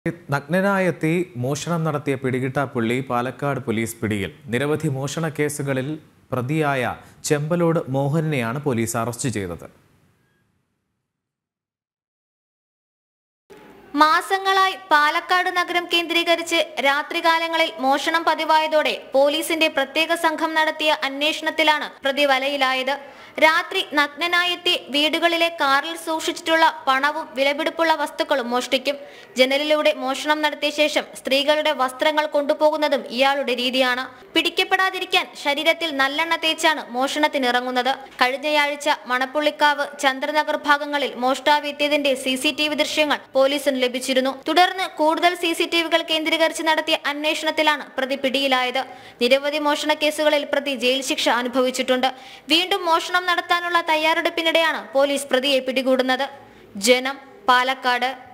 നഗ്നനായെത്തി മോഷണം നടത്തിയ പിടികിട്ടാപ്പുള്ളി പാലക്കാട് പോലീസ് പിടിയിൽ നിരവധി മോഷണ കേസുകളിൽ പ്രതിയായ ചെമ്പലോട് മോഹനെയാണ് പോലീസ് അറസ്റ്റ് ചെയ്തത് മാസങ്ങളായി പാലക്കാട് നഗരം കേന്ദ്രീകരിച്ച് രാത്രികാലങ്ങളിൽ മോഷണം പതിവായതോടെ പോലീസിന്റെ പ്രത്യേക സംഘം നടത്തിയ അന്വേഷണത്തിലാണ് പ്രതി വലയിലായത് രാത്രി നഗ്നനായെത്തി വീടുകളിലെ കാറിൽ സൂക്ഷിച്ചിട്ടുള്ള പണവും വിലപിടിപ്പുള്ള വസ്തുക്കളും മോഷ്ടിക്കും ജനലിലൂടെ മോഷണം നടത്തിയ ശേഷം സ്ത്രീകളുടെ വസ്ത്രങ്ങൾ കൊണ്ടുപോകുന്നതും ഇയാളുടെ രീതിയാണ് പിടിക്കപ്പെടാതിരിക്കാൻ ശരീരത്തിൽ നല്ലെണ്ണ തേച്ചാണ് മോഷണത്തിനിറങ്ങുന്നത് കഴിഞ്ഞയാഴ്ച മണപ്പുള്ളിക്കാവ് ചന്ദ്രനഗർ ഭാഗങ്ങളിൽ മോഷ്ടാവ് എത്തിയതിന്റെ സി സി ടി വി ദൃശ്യങ്ങൾ പോലീസിന് ലഭിച്ചിരുന്നു തുടർന്ന് കൂടുതൽ സി സി ടി വികൾ കേന്ദ്രീകരിച്ച് നടത്തിയ അന്വേഷണത്തിലാണ് പ്രതി പിടിയിലായത് നിരവധി മോഷണ കേസുകളിൽ പ്രതി ജയിൽ ശിക്ഷ അനുഭവിച്ചിട്ടുണ്ട് വീണ്ടും മോഷണം നടത്താനുള്ള തയ്യാറെടുപ്പിനിടെയാണ് പോലീസ് പ്രതിയെ പിടികൂടുന്നത് ജനം പാലക്കാട്